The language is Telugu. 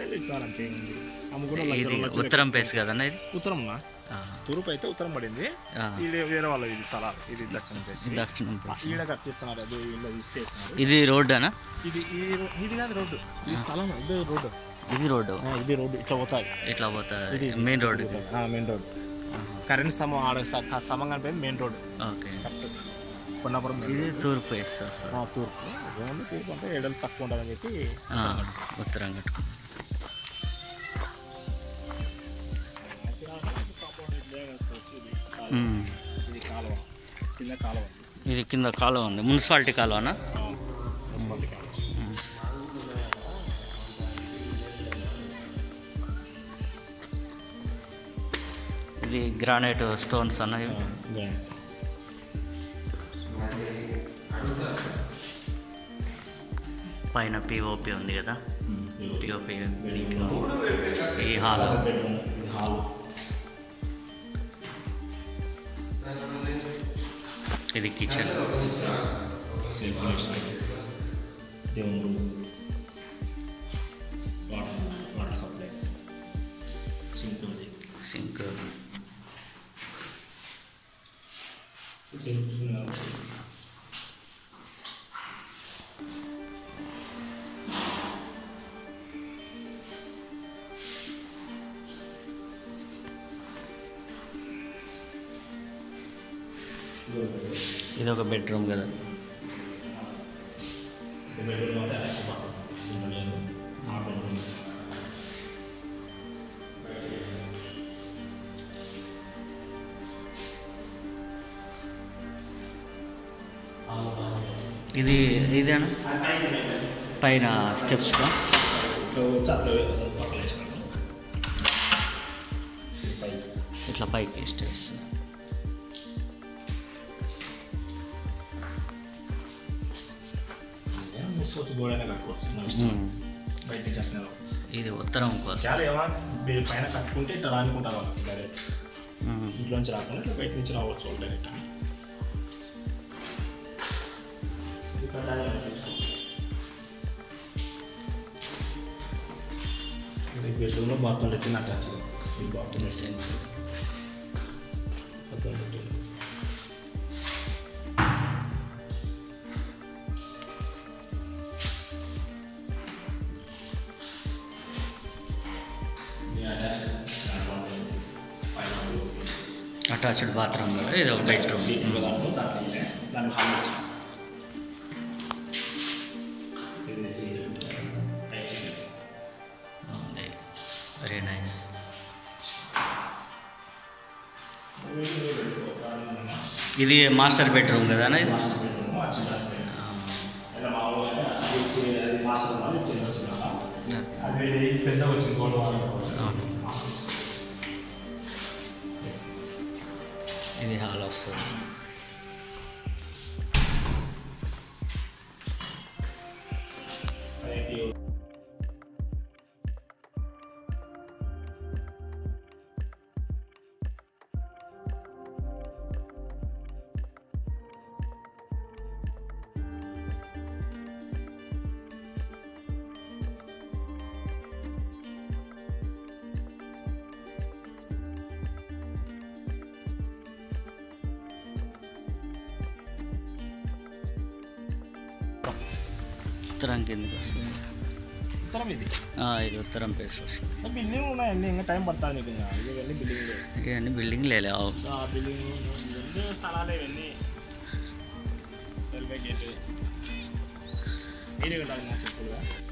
అయితే ఇచ్చారు అంతే ఏముంది అమ్ముకున్న లక్ష ఇది రెండు లక్షలు ఉత్తరం పేస్ కదన్న ఇది ఉత్తరంనా ఆ, తూర్పు అయితే ఉత్తరం పడింది ఆ. ఇది వేరే వాళ్ళు ఇది స్థలాలు ఇది దక్షిణం ఇది చేసి దక్షిణం పేస్ ఈడ కట్టిస్తున్నారు అది ఇలా తీసుకెళ్తున్నారు ఇది రోడ్ అనా ఇది ఈ రో- ఇది కాదు రోడ్డు ఇది స్థలం ఇది రోడ్డు ఇది రోడ్డు ఆ, ఇది రోడ్డు ఇట్లా పోతుంది ఇట్లా పోతుంది మెయిన్ రోడ్ ఇది మెయిన్ రోడ్ కరెంట్ స్తంభం ఆడ స- క- స్తంభం కనిపోయింది main road okay correct Konnapuram main ఇది తూర్పు ఫేస్ వస్తుంది road. ఆ, తూర్పు ఓన్లీ తూర్పు అంటే ఎడలు తక్కువ ఉంటుందని చెప్పి ఆ, ఉత్తరం కట్టుకో మంచిగా కాంపౌండ్ ఇట్లే వేసుకోవచ్చు ఇది కాలువ. ఉమ్. ఇది కాలువ కింద కాలువ ఇది కింద కాలువ ఉంది మున్సిపాలిటీ కాలువనా ఆ, మున్సిపాలిటీ కాలువ ఇది గ్రానైట్ స్టోన్స్ అన్న ఇవి. పైన పిఓపి ఉంది కదా పిఓపి ఈ హాల్ ఇది హాల్ ఇది కిచెన్ సేఫ్ దేవుడు వాటర్ వాటర్ సప్లై సింక్ ఉంది సింక్ ఇది ఒక బెడ్రూమ్ కదా ఇది ఇదేనా పైన స్టెప్స్ ఇట్లా పైకి స్టెప్స్ గోడైనా కట్టుకోవచ్చు మన ఇష్టం. బయట నుంచి అట్లనే రావచ్చు. ఇది ఉత్తరం కోసం చాలా ఏమో మీరు పైన కట్టుకుంటే ఇట్లా రానుకుంటారు వాళ్ళు డైరెక్ట్ ఉమ్. ఇంట్లోంచి రాకుండా ఇట్లా బయట నుంచి రావచ్చు వాళ్ళు డైరెక్ట్ ఇక్కడ దాన్ని తీసుకోవచ్చు. ఇది బెడ్రూమ్లో బాత్రూమ్ లెక్కిన అటాచ్ ఈ బాత్రూమ్ సింక్. బాత్రూమ్ లెక్కిన అటాచ్డ్ బాత్రూమ్ కూడా ఇది ఒక బెడ్రూమ్ ఇంకో దాంట్లో దాంట్లో ఇదే దాని హాల్ వచ్చి ఇది సీలింగ్. పై సీలింగ్. ఉంది వెరీ నైస్ ఇది మాస్టర్ బెడ్రూమ్ కదా అన్న ఇది ఇలా మామూలుగా అది చి- అది మాస్టర్ రూమ్, అది చిన్న రూమ్. అది పెద్ద వచ్చింది గోడ వాళ్ళు అవును. ఇది హాల్ వస్తుంది పైకి ఉత్తరం కిందకి వస్తుంది ఉత్తరం ఇది ఆ, ఇది ఉత్తరం ప్లేస్ వస్తుంది బిల్డింగ్ ఉన్నాయండి ఇంకా టైం పడుతుంది మీకు ఇంకా ఇవన్నీ బిల్డింగ్ ఇవన్నీ బిల్డింగ్ లేలే బిల్డింగ్ ఇవన్నీ స్థలాలే ఇవన్నీ రైల్వే గేట్ మీరే ఉండాలి మా సింపుల్గా